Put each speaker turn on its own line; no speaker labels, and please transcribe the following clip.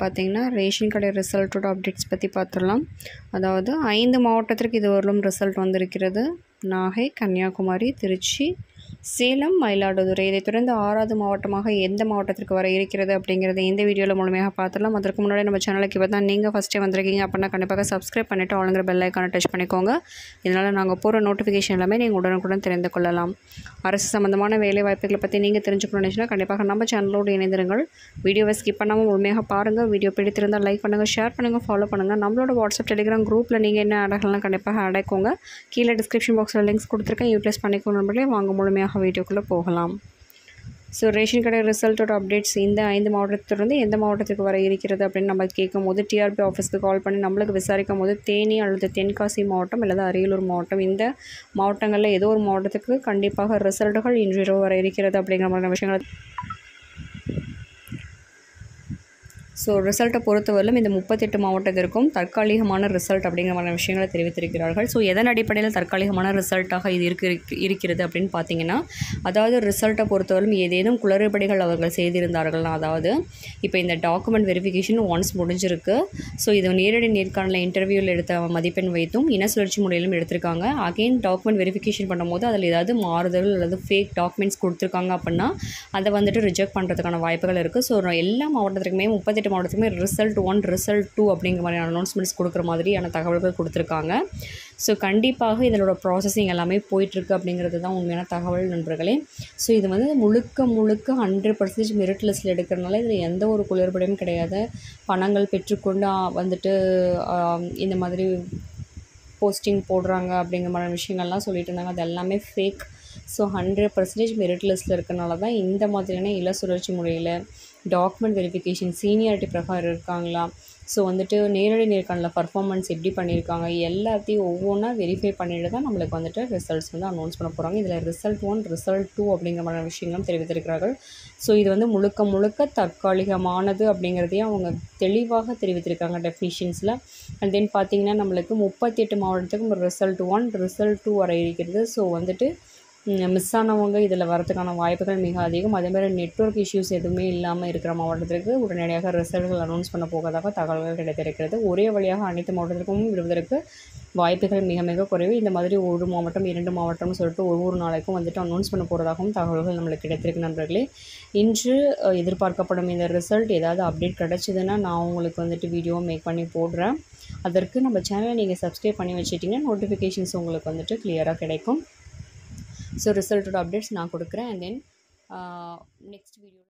பார்த்திங்கன்னா ரேஷன் கடை ரிசல்ட்டோட அப்டேட்ஸ் பற்றி பார்த்துடலாம் அதாவது ஐந்து மாவட்டத்திற்கு இதுவரையிலும் ரிசல்ட் வந்திருக்கிறது நாகை கன்னியாகுமரி திருச்சி சேலம் மயிலாடுதுறை இதைத் தொடர்ந்து ஆறாவது மாவட்டமாக எந்த மாவட்டத்திற்கு வர இருக்கிறது அப்படிங்கிறத இந்த வீடியோவில் முழுமையாக பார்த்துடலாம் அதற்கு முன்னாடி நம்ம சேனலுக்கு இப்போ தான் நீங்கள் ஃபஸ்ட்டே வந்திருக்கீங்க அப்படின்னா கண்டிப்பாக சப்ஸ்கிரைப் பண்ணிவிட்டு ஆளுங்கிற பெல் ஐக்கானை டச் பண்ணிக்கோங்க இதனால் நாங்கள் போகிற நோட்டிஃபிகேஷன் எல்லாமே நீங்கள் உடனுக்குடன் தெரிந்து கொள்ளலாம் அரசு சம்மந்தமான வேலை வாய்ப்புகளை பற்றி நீங்கள் தெரிஞ்சுக்கணும்னு நினச்சினா கண்டிப்பாக நம்ம சேனலோடு இணைந்திருங்கள் வீடியோவை ஸ்கிப் பண்ணாமல் முழுமையாக பாருங்கள் வீடியோ பிடித்திருந்தால் லைக் பண்ணுங்கள் ஷேர் பண்ணுங்கள் ஃபாலோ பண்ணுங்கள் நம்மளோட வாட்ஸ்அப் டெலிகிராம் குரூப்பில் நீங்கள் என்ன அடகலாம் கண்டிப்பாக அடைக்கோங்க கீழே டிஸ்கிரிப்ஷன் பாக்ஸில் லிங்க்ஸ் கொடுத்துருக்கேன் யூட்டிலைஸ் பண்ணிக்கோங்க நண்பர்களே வாங்க முழுமையாக வீடியோக்குள்ளே போகலாம் ஸோ ரேஷன் கடை ரிசல்ட்டோட அப்டேட்ஸ் இந்த ஐந்து மாவட்டத்திலிருந்து எந்த மாவட்டத்துக்கு வர இருக்கிறது அப்படின்னு நம்ம கேட்கும் போது டிஆர்பி ஆஃபீஸ்க்கு கால் பண்ணி நம்மளுக்கு விசாரிக்கும் போது தேனி அல்லது தென்காசி மாவட்டம் அல்லது அரியலூர் மாவட்டம் இந்த மாவட்டங்களில் ஏதோ ஒரு மாவட்டத்துக்கு கண்டிப்பாக ரிசல்ட்டுகள் இன்று இரவு வர இருக்கிறது அப்படிங்கிற மாதிரியான விஷயங்கள் ஸோ ரிசல்ட்டை பொறுத்தவரையிலும் இந்த முப்பத்தெட்டு மாவட்டத்திற்கும் தற்காலிகமான ரிசல்ட் அப்படிங்கிற மாதிரி விஷயங்களை தெரிவித்திருக்கிறார்கள் ஸோ எதன் அடிப்படையில் தற்காலிகமான ரிசல்ட்டாக இது இருக்கு இருக்கிறது அப்படின்னு பார்த்தீங்கன்னா அதாவது ரிசல்ட்டை பொறுத்தவரையிலும் ஏதேனும் குளறுபடிகள் அவர்கள் செய்திருந்தார்கள்னா அதாவது இப்போ இந்த டாக்குமெண்ட் வெரிஃபிகேஷன் ஒன்ஸ் முடிஞ்சிருக்கு ஸோ இது நேரடி நேர்காணலில் இன்டர்வியூவில் எடுத்த மதிப்பெண் வைத்தும் இன சுழற்சி முறையிலும் எடுத்திருக்காங்க அகெயின் டாக்குமெண்ட் வெரிஃபிகேஷன் பண்ணும்போது அதில் ஏதாவது மாறுதல் அல்லது ஃபேக் டாக்குமெண்ட்ஸ் கொடுத்துருக்காங்க அப்படின்னா அதை வந்துட்டு ரிஜெக்ட் பண்ணுறதுக்கான வாய்ப்புகள் இருக்குது ஸோ எல்லா மாவட்டத்துக்குமே முப்பத்தெட்டு மாவட்டத்துக்குமே ரிசல்ட் ஒன் ரிசல்ட் டூ அப்படிங்கிற மாதிரியான அனௌன்ஸ்மெண்ட்ஸ் கொடுக்குற மாதிரியான தகவல்கள் கொடுத்துருக்காங்க ஸோ கண்டிப்பாக இதனோட ப்ராசஸிங் எல்லாமே போயிட்டுருக்கு அப்படிங்கிறது தான் உண்மையான தகவல் நண்பர்களே ஸோ இது வந்து முழுக்க முழுக்க ஹண்ட்ரட் பர்சன்டேஜ் மெரிட் லிஸ்ட்டில் எடுக்கிறனால இதில் எந்த ஒரு குளறுபடியும் கிடையாது பணங்கள் பெற்றுக்கொண்டு ஆ, வந்துட்டு ஆ, இந்த மாதிரி போஸ்டிங் போடுறாங்க அப்படிங்கிற மாதிரி விஷயங்கள்லாம் சொல்லிட்டு இருந்தாங்க அது எல்லாமே fake so hundred percentage merit லிஸ்ட்டில் இருக்கனால தான் இந்த மாதிரியான இல சுழற்சி முறையில் டாக்குமெண்ட் வெரிஃபிகேஷன் சீனியாரிட்டி பிரகாரம் இருக்காங்களா ஸோ வந்துட்டு நேரடி நேர்காணலில் பர்ஃபார்மன்ஸ் எப்படி பண்ணியிருக்காங்க எல்லாத்தையும் ஒவ்வொன்றா வெரிஃபை பண்ணிட்டு தான் நம்மளுக்கு வந்துட்டு ரிசல்ட்ஸ் வந்து அனௌன்ஸ் பண்ண போகிறாங்க இதில் ரிசல்ட் ஒன் ரிசல்ட் டூ அப்படிங்கிற மாதிரி விஷயங்களும் தெரிவித்திருக்கிறார்கள் ஸோ இது வந்து முழுக்க முழுக்க தற்காலிகமானது அப்படிங்கிறதையும் அவங்க தெளிவாக தெரிவித்திருக்காங்க டெஃபினிஷன்ஸில் அண்ட் தென் பார்த்தீங்கன்னா நம்மளுக்கு முப்பத்தி எட்டு மாவட்டத்துக்கும் ரிசல்ட் ஒன் ரிசல்ட் டூ வர இருக்கிறது ஸோ வந்துட்டு மிஸ் ஆனவங்க இதில் வரதுக்கான வாய்ப்புகள் மிக அதிகம் அதேமாதிரி நெட்வொர்க் இஷ்யூஸ் எதுவுமே இல்லாமல் இருக்கிற மாவட்டத்திற்கு உடனடியாக ரிசல்ட்கள் அனௌன்ஸ் பண்ண போவதாக தகவல்கள் கிடைத்திருக்கிறது ஒரே வழியாக அனைத்து மாவட்டத்திற்கும் விடுவதற்கு வாய்ப்புகள் மிக மிக குறைவு இந்த மாதிரி ஒரு மாவட்டம் இரண்டு மாவட்டம்னு சொல்லிட்டு ஒவ்வொரு நாளைக்கும் வந்துட்டு அனௌன்ஸ் பண்ண போகிறதாகவும் தகவல்கள் நம்மளுக்கு கிடைத்திருக்கு நண்பர்களே இன்று அஹ், எதிர்பார்க்கப்படும் இந்த ரிசல்ட் ஏதாவது அப்டேட் கிடச்சிதுன்னா நான் உங்களுக்கு வந்துட்டு வீடியோ மேக் பண்ணி போடுறேன் அதற்கு நம்ம சேனலை நீங்கள் சப்ஸ்கிரைப் பண்ணி வச்சிட்டிங்கன்னா நோட்டிஃபிகேஷன்ஸ் உங்களுக்கு வந்துட்டு கிளியராக கிடைக்கும் ஸோ ரிசல்ட்டோட அப்டேட்ஸ் நான் கொடுக்குறேன் அண்ட் தென் நெக்ஸ்ட் வீடியோ